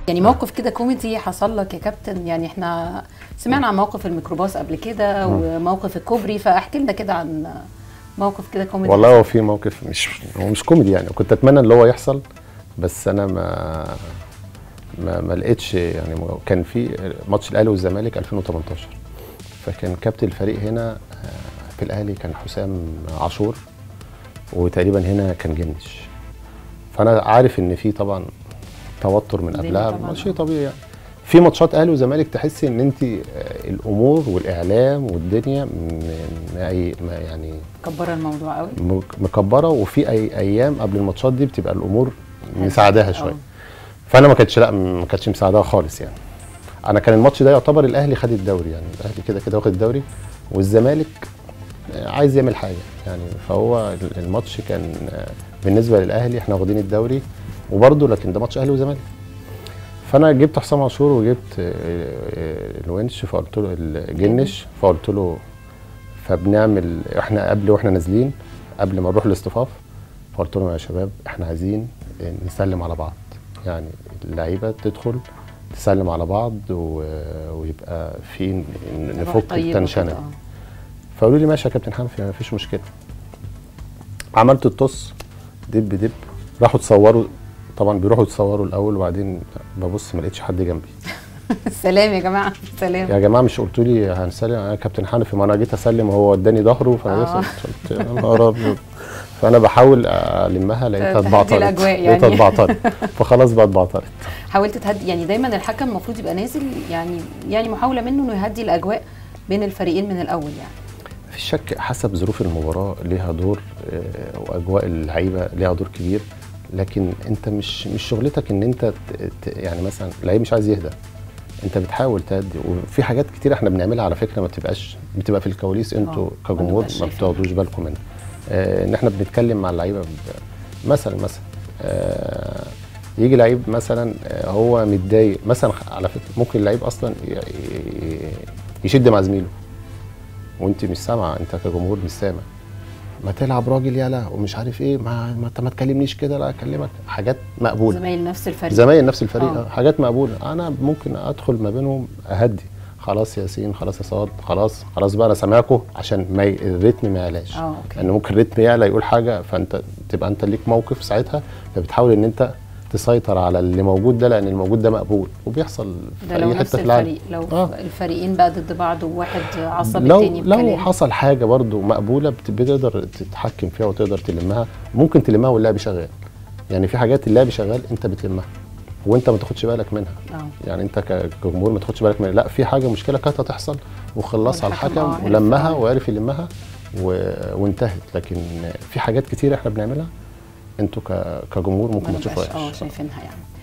يعني موقف كده كوميدي حصل لك يا كابتن يعني احنا سمعنا عن موقف الميكروباص قبل كده وموقف الكوبري فاحكي لنا كده عن موقف كده كوميدي والله هو في موقف مش هو مش كوميدي يعني كنت اتمنى ان هو يحصل بس انا ما ما, ما لقيتش يعني ما- كان في ماتش الاهلي والزمالك 2018 فكان كابتن الفريق هنا آه، في الاهلي كان حسام عاشور وتقريبا هنا كان جنش فانا عارف ان في طبعا توتر من الدنيا قبلها طبعاً. شيء طبيعي يعني في ماتشات اهلي وزمالك تحسي ان انت آه، الامور والاعلام والدنيا م- م- أي- ما يعني كبر الموضوع قوي مك- مكبره وفي اي ايام قبل الماتشات دي بتبقى الامور مساعداها شويه آه. فانا ما كانتش لا ما كانتش مساعداها خالص يعني انا كان الماتش ده يعتبر الاهلي خد الدوري يعني الاهلي كده كده واخد الدوري والزمالك آه، عايز يعمل حاجه يعني فهو ال- الماتش كان آه، بالنسبه للاهلي احنا واخدين الدوري وبرده لكن ده ماتش اهلي وزمالك فانا جبت حسام عاشور وجبت آه، آه، الونش فقلت له الجنش فقلت له فبنعمل احنا قبل واحنا نازلين قبل ما نروح الاصطفاف فقلت لهم يا شباب احنا عايزين نسلم على بعض يعني اللعيبه تدخل تسلم على بعض و... ويبقى في ن- روح نفك طيبة التنشنه كده، دي. آه. فقالوا لي ماشي يا كابتن حنفي مفيش مشكله عملت الطص دب دب راحوا تصوروا طبعا بيروحوا يتصوروا الاول وبعدين ببص ما لقيتش حد جنبي سلام يا جماعه سلام يا جماعه مش قلتوا لي هنسلم انا كابتن حنفي ما انا جيت اسلم وهو اداني ظهره فانا آه. لسه قلت يا نهار ابيض فانا بحاول المها لقيتها تهدي اتبعترت الأجواء يعني. لقيتها اتبعترت فخلاص بقى اتبعترت حاولت تهدي يعني دايما الحكم المفروض يبقى نازل يعني يعني محاوله منه انه يهدي الاجواء بين الفريقين من الاول يعني مفيش شك حسب ظروف المباراه ليها دور آه، واجواء اللعيبه ليها دور كبير لكن انت مش مش شغلتك ان انت ت- ت- يعني مثلا اللعيب مش عايز يهدى انت بتحاول تهدي وفي حاجات كتير احنا بنعملها على فكره ما بتبقاش بتبقى في الكواليس انتوا آه، كجمهور ما نبقاش ما شايفينها. بتاخدوش بالكم منها آه ان احنا بنتكلم مع اللعيبه ب- مثلا مثلا آه يجي لعيب مثلا آه، هو متضايق مثلا على فكره ممكن اللعيب اصلا ي- ي- يشد مع زميله وانت مش سامعه انت كجمهور مش سامع ما تلعب راجل يلا ومش عارف ايه ما ما, انت ما تكلمنيش كده لا اكلمك حاجات مقبوله زمايل نفس الفريق زمايل نفس الفريق آه. آه. حاجات مقبوله انا ممكن ادخل ما بينهم اهدي خلاص يا ياسين خلاص يا صاد خلاص خلاص بقى انا سامعكم عشان ما ي... الريتم ما يعلاش اه اوكي لان ممكن الريتم يعلى يقول حاجه فانت تبقى انت ليك موقف ساعتها فبتحاول ان انت تسيطر على اللي موجود ده لان الموجود ده مقبول وبيحصل في ده لو اي نفس حته في العالم الفريق لو آه. الفريقين بقى ضد بعض وواحد عصب لو التاني لو بكلام حصل حاجه برضو مقبوله بت- بتقدر تتحكم فيها وتقدر تلمها ممكن تلمها واللعب شغال يعني في حاجات اللعب شغال انت بتلمها وانت ما تاخدش بالك منها اه يعني انت ك- كجمهور ما تاخدش بالك منها لا في حاجه مشكله كانت هتحصل وخلصها والحكم آه، الحكم عرف ولمها آه. وعرف يلمها و... وانتهت لكن في حاجات كتير احنا بنعملها انتوا ك... كجمهور ممكن ما ما نبقاش اه تشوفوهاش شايفينها يعني